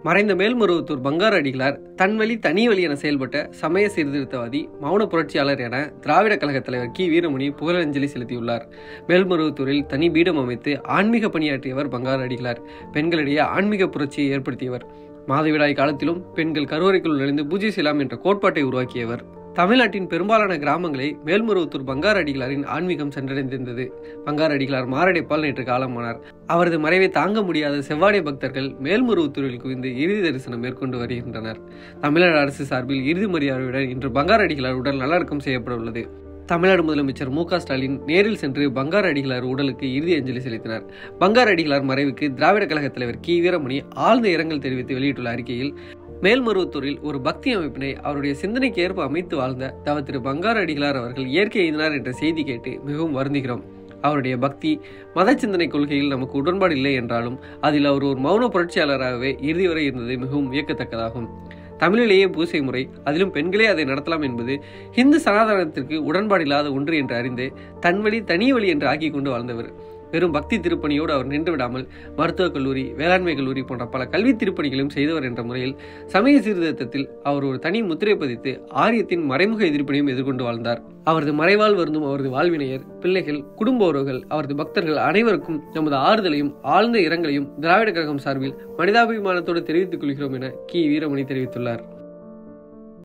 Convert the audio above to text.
மறைந்த மேல்மருவத்தூர் பங்காரு அடிகளார் தன் வழி தனி வழி என செயல்பட்ட சமய சீர்திருத்தவாதி மௌன புரட்சியாளர் என திராவிட கழக தலைவர் கி வீரமணி புகழஞ்சலி செலுத்தியுள்ளார் மேல்மருவத்தூரில் தனி பீடம் அமைத்து ஆன்மீக பணியாற்றியவர் பங்காரு அடிகளார் பெண்களிடையே ஆன்மீக புரட்சியை ஏற்படுத்தியவர் மாதவிடாய் காலத்திலும் பெண்கள் கருவறைக்குள் நுழைந்து பூஜை செய்யலாம் என்ற கோட்பாட்டை உருவாக்கியவர் தமிழ்நாட்டின் பெரும்பாலான கிராமங்களை மேல்மருவத்தூர் பங்காரு அடிகளாரின் ஆன்மீகம் சென்றடைந்திருந்தது பங்காரு அடிகளார் மாரடைப்பால் நேற்று காலமானார் அவரது மறைவை தாங்க முடியாத செவ்வாடை பக்தர்கள் மேல்மருவத்தூரில் குவிந்து இறுதி தரிசனம் மேற்கொண்டு வருகின்றனர் தமிழ்நாடு அரசு சார்பில் இறுதி மரியாதையுடன் இன்று பங்காரு அடிகளார் உடல் நல்லடக்கம் செய்யப்பட உள்ளது தமிழ்நாடு முதலமைச்சர் மு க ஸ்டாலின் நேரில் சென்று பங்காரு அடிகளார் உடலுக்கு இறுதி அஞ்சலி செலுத்தினார் பங்காரு அடிகளார் மறைவுக்கு திராவிட கழக தலைவர் கி வீரமணி ஆழ்ந்த இரங்கல் தெரிவித்து வெளியிட்டுள்ள அறிக்கையில் மேல்மருவத்தூரில் ஒரு பக்தி அமைப்பினை அவருடைய சிந்தனைக்கு ஏற்ப அமைத்து வாழ்ந்த தவ திரு பங்காரு அடிகளார் அவர்கள் இயற்கை எய்தினார் என்ற செய்தி கேட்டு மிகவும் வருந்துகிறோம் அவருடைய பக்தி மத சிந்தனை கொள்கையில் நமக்கு உடன்பாடு இல்லை என்றாலும் அதில் அவர் ஒரு மௌன புரட்சியாளராகவே இறுதி வரை இருந்தது மிகவும் வியக்கத்தக்கதாகும் தமிழிலேயே பூசை முறை அதிலும் பெண்களே அதை நடத்தலாம் என்பது இந்து சனாதனத்திற்கு உடன்பாடில்லாத ஒன்று என்று அறிந்து தன் வழி தனி வழி என்று ஆக்கி கொண்டு வாழ்ந்தவர் வெறும் பக்தி திருப்பணியோடு அவர் நின்று விடாமல் மருத்துவக் கல்லூரி வேளாண்மை கல்லூரி போன்ற பல கல்வி திருப்பணிகளையும் செய்தவர் என்ற முறையில் சமய சீர்திருத்தத்தில் அவர் ஒரு தனி முத்திரை பதித்து ஆரியத்தின் மறைமுக எதிர்ப்பினையும் எதிர்கொண்டு வாழ்ந்தார் அவரது மறைவால் வருந்தும் அவரது வாழ்வினையர் பிள்ளைகள் குடும்ப உறவுகள் அவரது பக்தர்கள் அனைவருக்கும் நமது ஆறுதலையும் ஆழ்ந்த இரங்கலையும் திராவிட கழகம் சார்பில் மனிதாபிமானத்தோடு தெரிவித்துக் கொள்கிறோம் என கி வீரமணி தெரிவித்துள்ளார்